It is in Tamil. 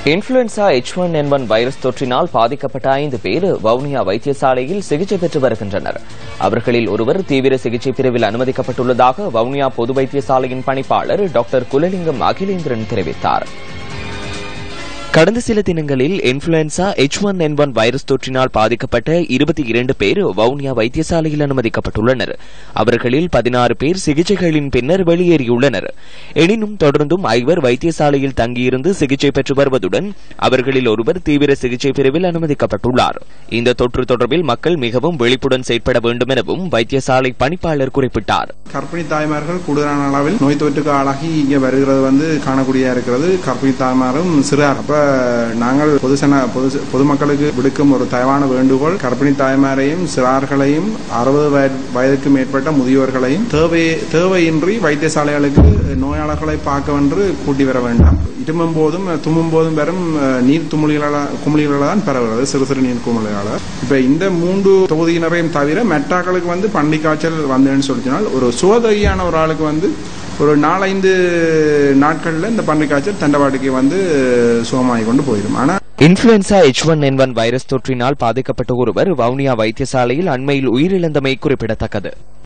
influenza H one N one virus தொற்றினால் பாதிக்கப்பட்ட ஐந்து பேர் வவுனியா வைத்தியசாலையில் சிகிச்சை பெற்று வருகின்றனர் அவர்களில் ஒருவர் தீவிர சிகிச்சை பிரிவில் அனுமதிக்கப்பட்டுள்ளதாக வவுனியா பொது வைத்தியசாலையின் பணிப்பாளர் டாக்டர் குலலிங்கம் அகிலேந்திரன் தெரிவித்தார் கடந்த சில தினங்களில் influenza H one N one virus தொற்றினால் பாதிக்கப்பட்ட இருபத்தி இரண்டு பேர் வவுனியா வைத்தியசாலையில் அனுமதிக்கப்பட்டுள்ளனர் அவர்களில் பதினாறு பேர் சிகிச்சைகளின் பின்னர் வெளியேறியுள்ளனர் எனினும் தொடர்ந்தும் ஐவர் வைத்தியசாலையில் தங்கியிருந்து சிகிச்சை பெற்று வருவதுடன் அவர்களில் ஒருவர் தீவிர சிகிச்சை பிரிவில் அனுமதிக்கப்பட்டுள்ளார் இந்த தொற்று தொடர்பில் மக்கள் மிகவும் விழிப்புடன் செயற்பட வேண்டும் எனவும் வைத்தியசாலை பணிப்பாளர் குறிப்பிட்டார் கர்ப்பிணி தாய்மார்கள் கூடுதலான அளவில் நோய் தொற்றுக்கு ஆளாகி இங்கே வருகிறது வந்து காணக்கூடியா இருக்கிறது கர்ப்பிணி தாய்மாரும் சிறார் அப்ப நாங்கள் பொதுசன பொது பொதுமக்களுக்கு விடுக்கும் ஒரு தயவான வேண்டுகோள் கர்ப்பிணி தாய்மாரையும் சிறார்களையும் அறுபது வயது வயதுக்கு மேற்பட்ட முதியோர்களையும் தேவை தேவையின்றி வைத்தியசாலைகளுக்கு நோயாளர்களை பார்க்கவென்று கூட்டி வர வேண்டாம் இருமும் போதும் தும்மும் போதும் வெறும் அஹ், நீர் தும்முலிகளால் குமிழிகளால் தான் பரவுகிறது சிறு சிறு நீர் குமிழிகளால் இப்ப இந்த மூன்று தொகுதியினரையும் தவிர மெட்டாக்களுக்கு வந்து பன்றி காய்ச்சல் வந்தேன்னு சொல்லிச்சினால் ஒரு சுவதகியான ஒரு ஆளுக்கு வந்து ஒரு நாலஞ்சு நாட்கள்ல இந்த பன்றி காய்ச்சல் தண்டவாட்டுக்கு வந்து சுகமாகி கொண்டு போயிடும் ஆனா influenza H one N one virus தொற்றினால் பாதிக்கப்பட்ட ஒருவர் வவுனியா வைத்தியசாலையில் அண்மையில் உயிரிழந்தமை குறிப்பிடத்தக்கது